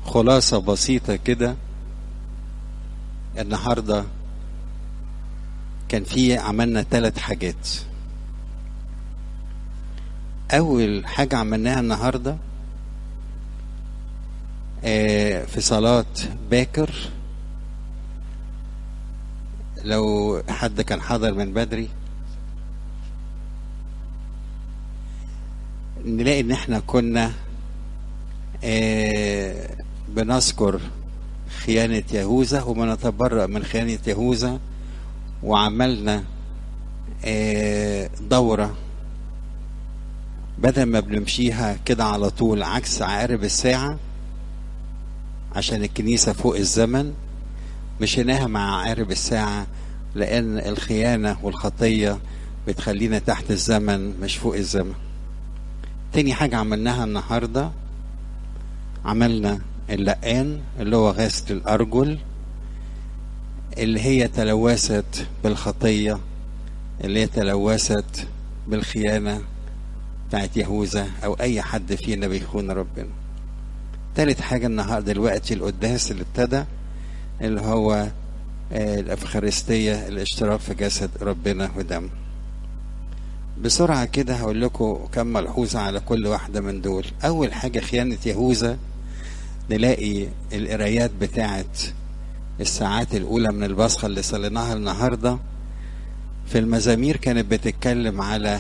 خلاصة بسيطة كده النهاردة كان في عملنا ثلاث حاجات أول حاجة عملناها النهاردة آه، في صلاة باكر لو حد كان حاضر من بدري نلاقي ان احنا كنا آه، بنذكر خيانة يهوذا وبنتبرأ من خيانة يهوذا وعملنا آه، دورة بدل ما بنمشيها كده على طول عكس عقارب الساعة عشان الكنيسة فوق الزمن مشيناها مع عقارب الساعة لأن الخيانة والخطية بتخلينا تحت الزمن مش فوق الزمن تاني حاجة عملناها النهاردة عملنا اللقان اللي هو غسل الأرجل اللي هي تلوثت بالخطية اللي هي تلوثت بالخيانة بتاعت يهوذا أو أي حد فينا بيخون ربنا تالت حاجة النهاردة دلوقتي القداس اللي ابتدى اللي هو آه، الأفخارستية الاشتراك في جسد ربنا ودم بسرعة كده هقول لكم كم ملحوظة على كل واحدة من دول أول حاجة خيانة يهوذا نلاقي القرايات بتاعت الساعات الأولى من البصخة اللي صليناها النهاردة في المزامير كانت بتتكلم على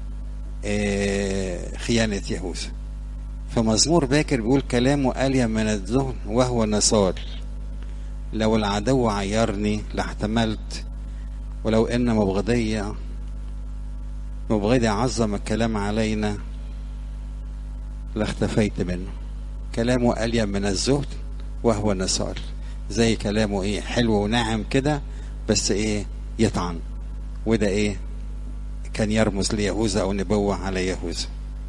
آه، خيانة يهوذا فمزمور باكر بيقول كلامه أليم من الذهن وهو نصال لو العدو عيرني لاحتملت ولو إن مبغضية مبغضي عظم الكلام علينا لاختفيت منه كلامه أليم من الزهد وهو نصال زي كلامه ايه حلو وناعم كده بس ايه يطعن وده ايه كان يرمز ليهوذا او نبوة على يهوذا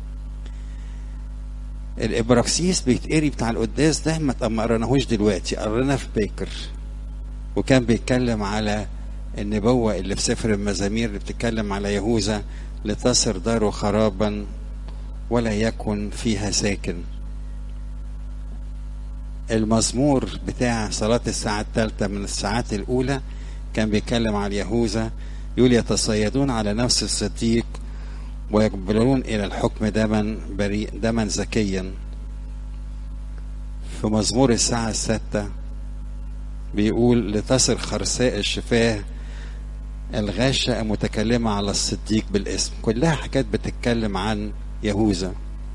الابراكسيس بيتقري بتاع القداس ده ما ما قريناهوش دلوقتي قريناه في بيكر وكان بيتكلم على النبوة اللي في سفر المزامير اللي بتتكلم على يهوذا لتصر داره خرابا ولا يكن فيها ساكن المزمور بتاع صلاة الساعة الثالثة من الساعات الأولى كان بيتكلم على يهوذا يقول يتصيدون على نفس الصديق ويقبلون إلى الحكم دما بريء دما زكيا في مزمور الساعة الستة بيقول لتصل خرساء الشفاه الغاشة المتكلمة على الصديق بالاسم كلها حاجات بتتكلم عن يهوذا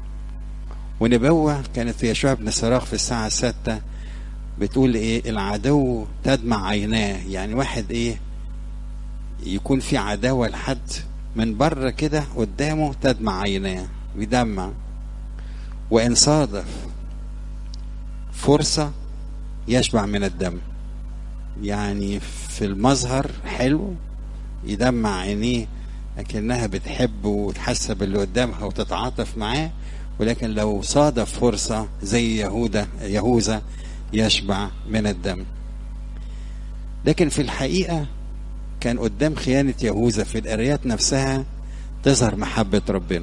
ونبوة كانت في يشوع بن سراخ في الساعة الستة بتقول ايه العدو تدمع عيناه يعني واحد ايه يكون في عداوة لحد من بره كده قدامه تدمع عيناه بيدمع وإن صادف فرصة يشبع من الدم يعني في المظهر حلو يدمع عينيه لكنها بتحب وتحسب اللي قدامها وتتعاطف معاه ولكن لو صادف فرصة زي يهوذا يهوذا يشبع من الدم لكن في الحقيقة كان قدام خيانة يهوذا في القرايات نفسها تظهر محبة ربنا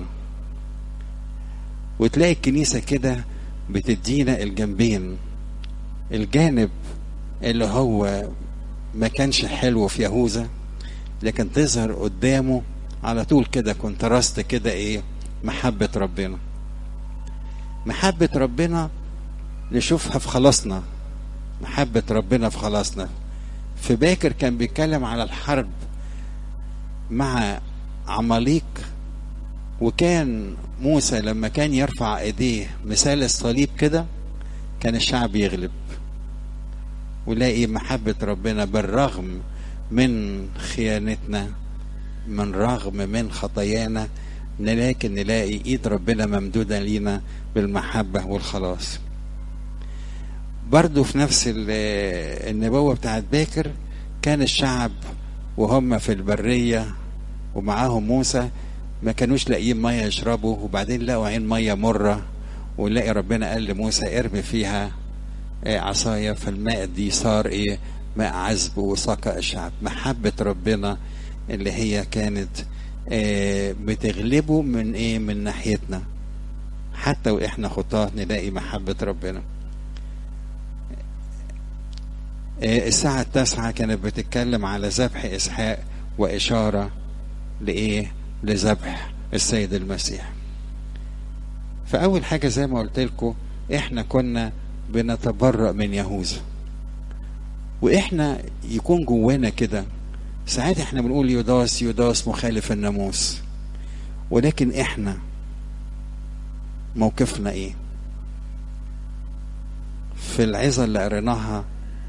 وتلاقي الكنيسة كده بتدينا الجنبين الجانب اللي هو ما كانش حلو في يهوذا لكن تظهر قدامه على طول كده كونتراست كده ايه محبة ربنا محبة ربنا نشوفها في خلاصنا محبة ربنا في خلاصنا في باكر كان بيتكلم على الحرب مع عماليق وكان موسى لما كان يرفع ايديه مثال الصليب كده كان الشعب يغلب ولاقي محبة ربنا بالرغم من خيانتنا من رغم من خطايانا لكن نلاقي ايد ربنا ممدودة لينا بالمحبة والخلاص برضو في نفس النبوة بتاعت باكر كان الشعب وهم في البرية ومعاهم موسى ما كانوش لاقيين مية يشربوا وبعدين لقوا عين مية مرة ونلاقي ربنا قال لموسى ارمي فيها عصاية فالماء دي صار ايه ماء عذب وسقى الشعب محبة ربنا اللي هي كانت بتغلبه من ايه من ناحيتنا حتى واحنا خطاه نلاقي محبة ربنا الساعة التاسعة كانت بتتكلم على ذبح إسحاق وإشارة لإيه؟ لذبح السيد المسيح. فأول حاجة زي ما قلت لكم إحنا كنا بنتبرأ من يهوذا. وإحنا يكون جوانا كده ساعات إحنا بنقول يوداس يوداس مخالف الناموس. ولكن إحنا موقفنا إيه؟ في العظة اللي قريناها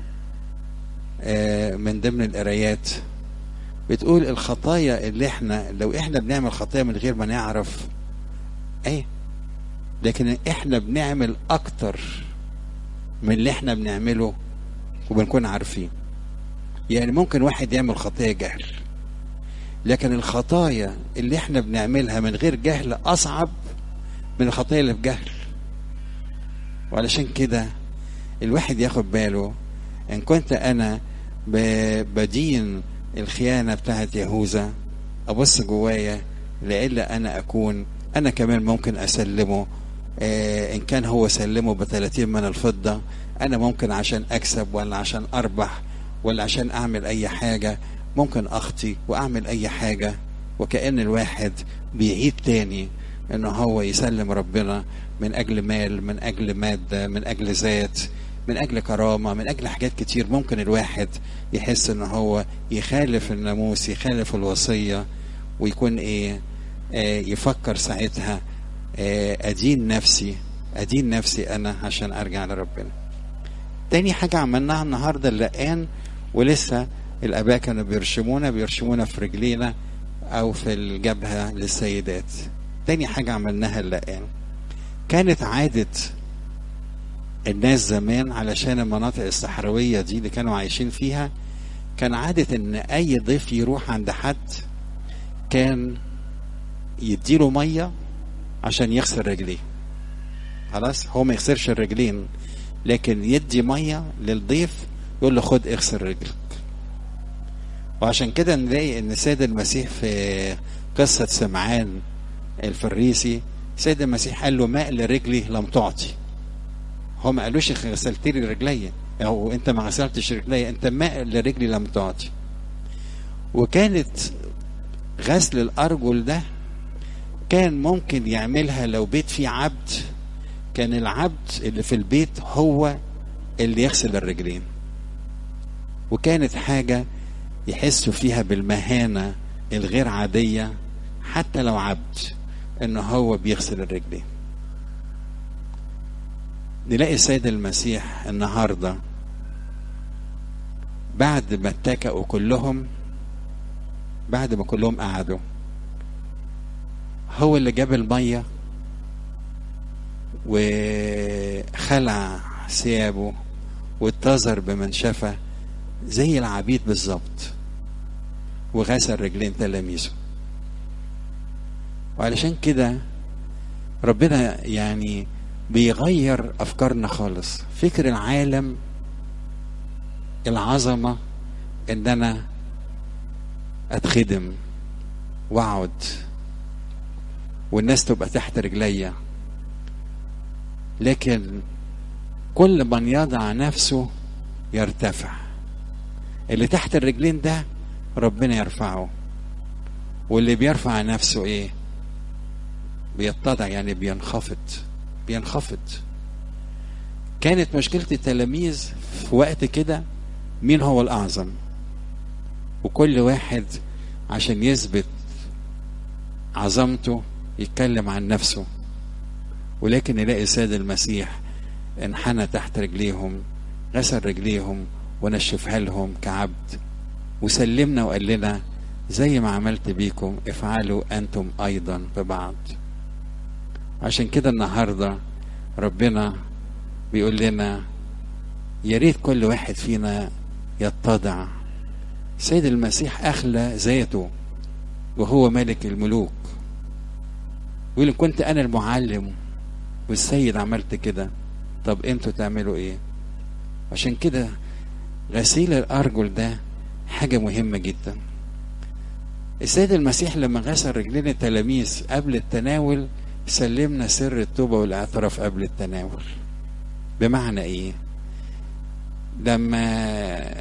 من ضمن القرايات بتقول الخطايا اللي احنا لو احنا بنعمل خطايا من غير ما نعرف ايه لكن احنا بنعمل اكتر من اللي احنا بنعمله وبنكون عارفين يعني ممكن واحد يعمل خطايا جهل لكن الخطايا اللي احنا بنعملها من غير جهل اصعب من الخطايا اللي بجهل وعلشان كده الواحد ياخد باله ان كنت انا بدين الخيانه بتاعت يهوذا ابص جوايا لئلا انا اكون انا كمان ممكن اسلمه آه ان كان هو سلمه ب 30 من الفضه انا ممكن عشان اكسب ولا عشان اربح ولا عشان اعمل اي حاجه ممكن اخطي واعمل اي حاجه وكأن الواحد بيعيد تاني انه هو يسلم ربنا من اجل مال من اجل ماده من اجل ذات من اجل كرامه من اجل حاجات كتير ممكن الواحد يحس ان هو يخالف الناموس يخالف الوصيه ويكون ايه آه يفكر ساعتها آه ادين نفسي ادين نفسي انا عشان ارجع لربنا تاني حاجه عملناها النهارده اللقان ولسه الاباء كانوا بيرشمونا بيرشمونا في رجلينا او في الجبهه للسيدات تاني حاجه عملناها اللقان كانت عاده الناس زمان علشان المناطق الصحراوية دي اللي كانوا عايشين فيها كان عادة ان اي ضيف يروح عند حد كان يديله مية عشان يغسل رجليه خلاص هو ما يغسلش الرجلين لكن يدي مية للضيف يقول له خد اغسل رجلك وعشان كده نلاقي ان سيد المسيح في قصة سمعان الفريسي سيد المسيح قال له ماء لرجلي لم تعطي هو ما قالوش غسلت لي رجلي او انت ما غسلتش رجلي انت ماء لرجلي لم تعطي وكانت غسل الارجل ده كان ممكن يعملها لو بيت فيه عبد كان العبد اللي في البيت هو اللي يغسل الرجلين وكانت حاجة يحسوا فيها بالمهانة الغير عادية حتى لو عبد انه هو بيغسل الرجلين نلاقي السيد المسيح النهاردة بعد ما اتكأوا كلهم بعد ما كلهم قعدوا هو اللي جاب المية وخلع ثيابه واتزر بمنشفة زي العبيد بالظبط وغسل رجلين تلاميذه وعلشان كده ربنا يعني بيغير افكارنا خالص فكر العالم العظمه ان انا اتخدم واقعد والناس تبقى تحت رجليا لكن كل من يضع نفسه يرتفع اللي تحت الرجلين ده ربنا يرفعه واللي بيرفع نفسه ايه بيتضع يعني بينخفض بينخفض كانت مشكلة التلاميذ في وقت كده مين هو الأعظم وكل واحد عشان يثبت عظمته يتكلم عن نفسه ولكن يلاقي السيد المسيح انحنى تحت رجليهم غسل رجليهم ونشفها لهم كعبد وسلمنا وقال لنا زي ما عملت بيكم افعلوا انتم ايضا ببعض عشان كده النهارده ربنا بيقول لنا يا ريت كل واحد فينا يتضع سيد المسيح اخلى ذاته وهو ملك الملوك يقول كنت انا المعلم والسيد عملت كده طب انتوا تعملوا ايه عشان كده غسيل الارجل ده حاجة مهمة جدا السيد المسيح لما غسل رجلين التلاميذ قبل التناول سلمنا سر التوبة والاعتراف قبل التناول بمعنى ايه لما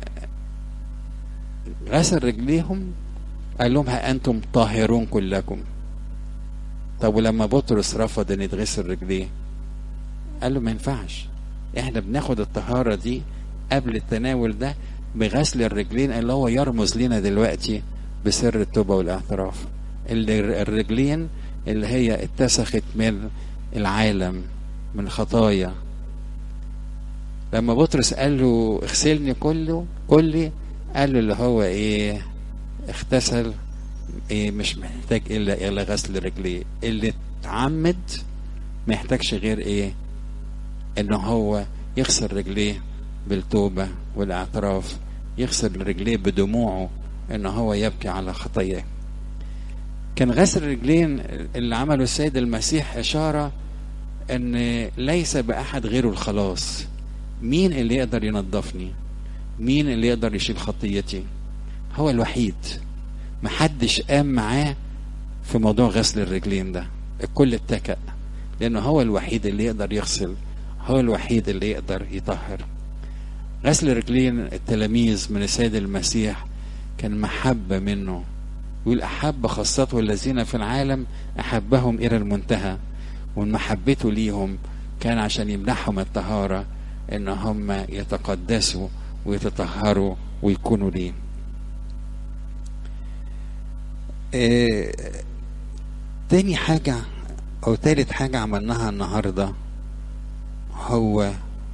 غسل رجليهم قال لهم ها انتم طاهرون كلكم طب ولما بطرس رفض ان يتغسل رجليه قال له ما ينفعش احنا بناخد الطهاره دي قبل التناول ده بغسل الرجلين اللي هو يرمز لنا دلوقتي بسر التوبه والاعتراف اللي الرجلين اللي هي اتسخت من العالم من خطايا لما بطرس قال له اغسلني كله كلي قال له اللي هو ايه اغتسل ايه مش محتاج الا الى غسل رجليه اللي اتعمد ما يحتاجش غير ايه ان هو يغسل رجليه بالتوبه والاعتراف يغسل رجليه بدموعه ان هو يبكي على خطاياه كان غسل الرجلين اللي عمله السيد المسيح اشاره ان ليس باحد غيره الخلاص مين اللي يقدر ينظفني مين اللي يقدر يشيل خطيتي هو الوحيد محدش قام معاه في موضوع غسل الرجلين ده الكل اتكأ لانه هو الوحيد اللي يقدر يغسل هو الوحيد اللي يقدر يطهر غسل رجلين التلاميذ من السيد المسيح كان محبة منه يقول أحب خاصته الذين في العالم أحبهم إلى المنتهى ومن محبته ليهم كان عشان يمنحهم الطهارة إن هم يتقدسوا ويتطهروا ويكونوا ليه إيه تاني حاجة أو تالت حاجة عملناها النهاردة هو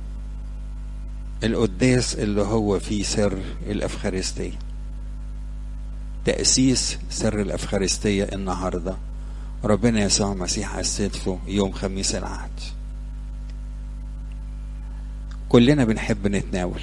القداس اللي هو فيه سر الأفخارستية تأسيس سر الأفخارستية النهاردة ربنا يسوع المسيح أسسه يوم خميس العهد كلنا بنحب نتناول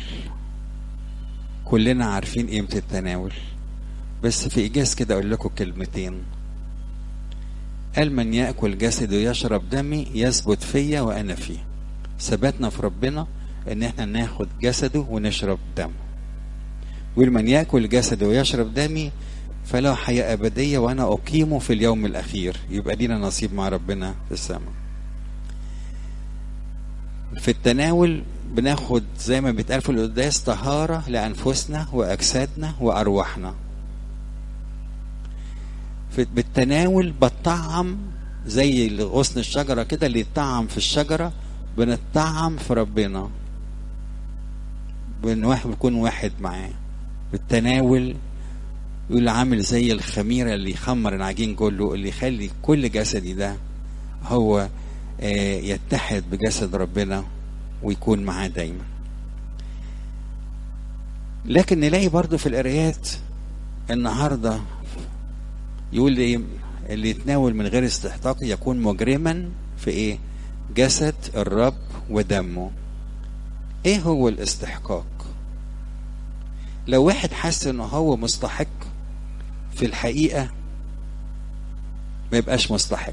كلنا عارفين قيمة التناول بس في إيجاز كده أقول لكم كلمتين قال من يأكل جسدي ويشرب دمي يثبت فيا وأنا فيه ثبتنا في ربنا إن إحنا ناخد جسده ونشرب دمه يقول من يأكل جسدي ويشرب دمي فله حياة أبدية وأنا أقيمه في اليوم الأخير يبقى لينا نصيب مع ربنا في السماء في التناول بناخد زي ما بيتقال في القداس طهارة لأنفسنا وأجسادنا وأرواحنا في بالتناول بطعم زي غصن الشجرة كده اللي يطعم في الشجرة بنطعم في ربنا بن واحد بيكون واحد معاه بالتناول يقول عامل زي الخميرة اللي يخمر العجين كله اللي يخلي كل جسدي ده هو يتحد بجسد ربنا ويكون معاه دايما لكن نلاقي برضو في القرايات النهاردة يقول ايه اللي يتناول من غير استحقاق يكون مجرما في ايه جسد الرب ودمه ايه هو الاستحقاق لو واحد حس انه هو مستحق في الحقيقة ما يبقاش مستحق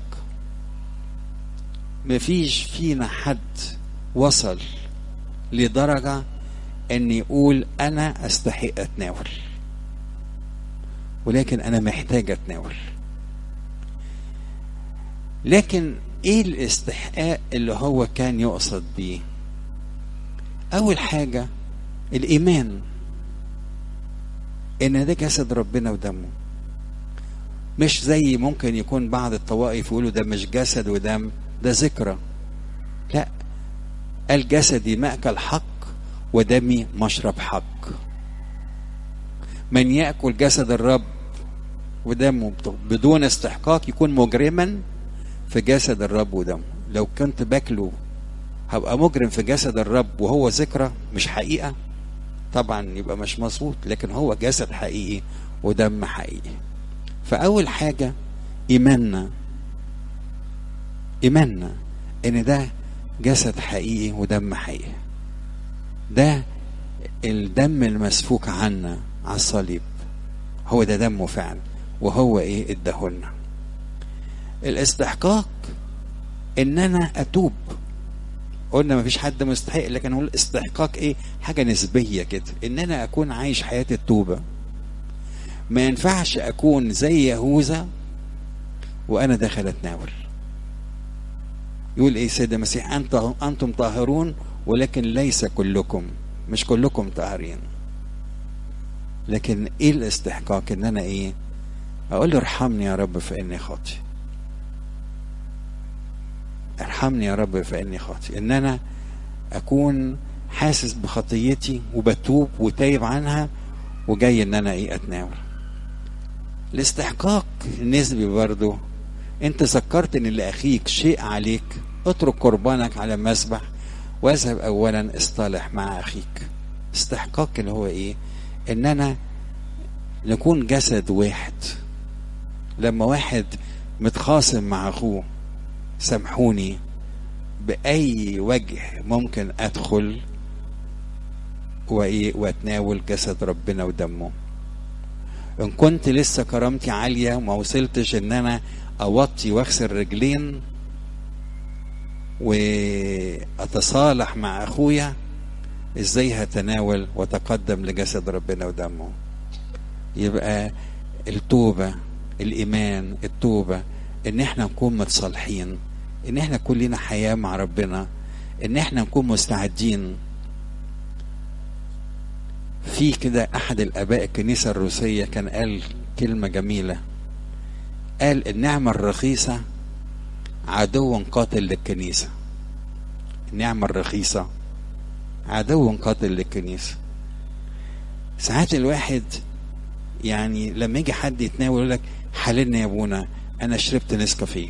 مفيش فينا حد وصل لدرجة ان يقول انا استحق اتناول ولكن انا محتاج اتناول لكن ايه الاستحقاق اللي هو كان يقصد بيه اول حاجة الايمان ان ده جسد ربنا ودمه مش زي ممكن يكون بعض الطوائف يقولوا ده مش جسد ودم ده ذكرى لا قال جسدي مأكل حق ودمي مشرب حق من يأكل جسد الرب ودمه بدون استحقاق يكون مجرما في جسد الرب ودمه لو كنت باكله هبقى مجرم في جسد الرب وهو ذكرى مش حقيقة طبعا يبقى مش مظبوط لكن هو جسد حقيقي ودم حقيقي فأول حاجة إيماننا إيماننا إن ده جسد حقيقي ودم حقيقي ده الدم المسفوك عنا على الصليب هو ده دمه فعلا وهو ايه اداهولنا الاستحقاق ان انا اتوب قلنا ما فيش حد مستحق لكن هو الاستحقاق ايه حاجه نسبيه كده ان انا اكون عايش حياه التوبه ما ينفعش اكون زي يهوذا وانا داخل اتناول يقول ايه سيد المسيح انت انتم طاهرون ولكن ليس كلكم مش كلكم طاهرين لكن ايه الاستحقاق ان انا ايه اقول له ارحمني يا رب فاني خاطئ ارحمني يا رب فاني خاطئ ان انا اكون حاسس بخطيتي وبتوب وتايب عنها وجاي ان انا ايه اتناول الاستحقاق النسبي برضو انت ذكرت ان لاخيك شيء عليك اترك قربانك على المسبح واذهب اولا اصطلح مع اخيك استحقاق اللي هو ايه ان انا نكون جسد واحد لما واحد متخاصم مع اخوه سامحوني باي وجه ممكن ادخل وايه واتناول جسد ربنا ودمه ان كنت لسه كرامتي عاليه وما وصلتش ان انا اوطي واغسل رجلين واتصالح مع اخويا ازاي هتناول وتقدم لجسد ربنا ودمه يبقى التوبه الايمان التوبه ان احنا نكون متصالحين ان احنا يكون لنا حياه مع ربنا ان احنا نكون مستعدين في كده احد الاباء الكنيسه الروسيه كان قال كلمه جميله قال النعمه الرخيصه عدو قاتل للكنيسه النعمه الرخيصه عدو قاتل للكنيسه ساعات الواحد يعني لما يجي حد يتناول يقول لك حللني يا ابونا انا شربت نسكافيه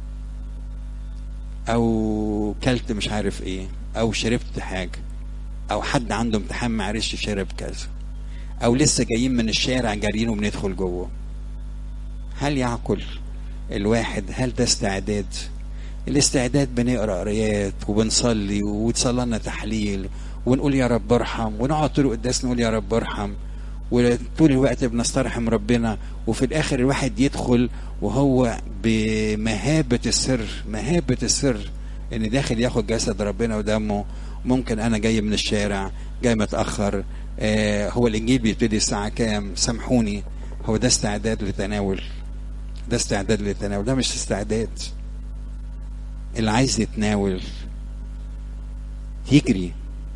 او كلت مش عارف ايه او شربت حاجه او حد عنده امتحان معرفش شرب كذا او لسه جايين من الشارع جاريين وبندخل جوه هل يعقل الواحد هل ده استعداد الاستعداد بنقرا قرايات وبنصلي وتصلى لنا تحليل ونقول يا رب ارحم ونقعد طول القداس نقول يا رب ارحم وطول الوقت بنسترحم ربنا وفي الاخر الواحد يدخل وهو بمهابة السر مهابة السر ان داخل ياخد جسد ربنا ودمه ممكن انا جاي من الشارع جاي متاخر آه هو الانجيل بيبتدي الساعه كام سامحوني هو ده استعداد لتناول ده استعداد للتناول ده مش استعداد اللي عايز يتناول يجري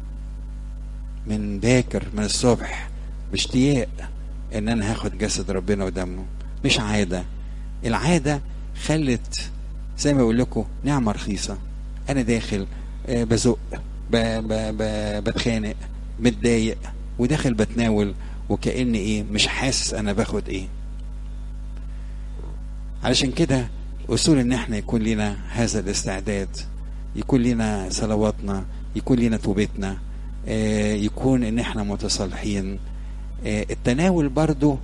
من باكر من الصبح باشتياق ان انا هاخد جسد ربنا ودمه مش عاده العاده خلت زي ما بقول لكم نعمه رخيصه انا داخل آه بزق ب... ب... ب... بتخانق متضايق وداخل بتناول وكأن ايه مش حاسس انا باخد ايه علشان كده اصول ان احنا يكون لنا هذا الاستعداد يكون لنا صلواتنا يكون لنا توبتنا آه يكون ان احنا متصالحين آه التناول برضو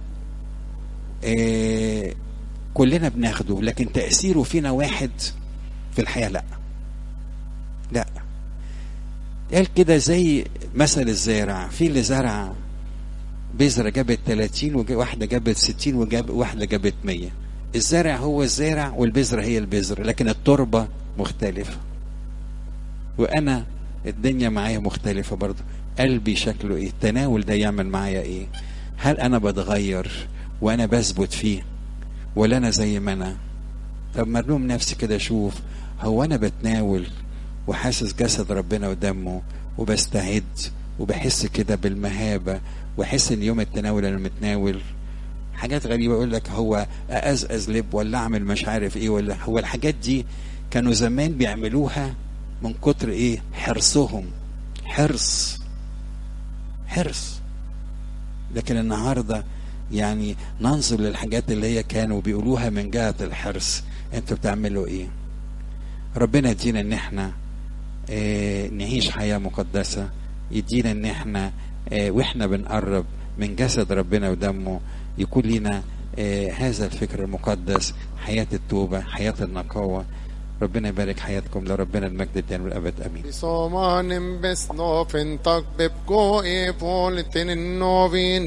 آه كلنا بناخده لكن تأثيره فينا واحد في الحياة لا لا قال كده زي مثل الزارع في اللي زرع بذرة جابت 30 وواحدة جابت 60 وجاب واحدة جابت 100 الزرع هو الزارع والبذرة هي البذرة لكن التربة مختلفة وأنا الدنيا معايا مختلفة برضه قلبي شكله ايه التناول ده يعمل معايا ايه هل انا بتغير وانا بثبت فيه ولا انا زي ما انا طب مرلوم نفسي كده اشوف هو انا بتناول وحاسس جسد ربنا ودمه وبستعد وبحس كده بالمهابة واحس ان يوم التناول انا متناول حاجات غريبة اقول لك هو أزأز لب ولا اعمل مش عارف ايه ولا هو الحاجات دي كانوا زمان بيعملوها من كتر ايه حرصهم حرص حرص لكن النهارده يعني ننظر للحاجات اللي هي كانوا بيقولوها من جهة الحرص انتوا بتعملوا ايه ربنا يدينا ان احنا اه نعيش حياة مقدسة يدينا ان احنا اه واحنا بنقرب من جسد ربنا ودمه يكون لنا اه هذا الفكر المقدس حياة التوبة حياة النقاوة ربنا يبارك حياتكم لربنا المجد الدائم والابد امين Somanen besnofen tak bebgo e polten novin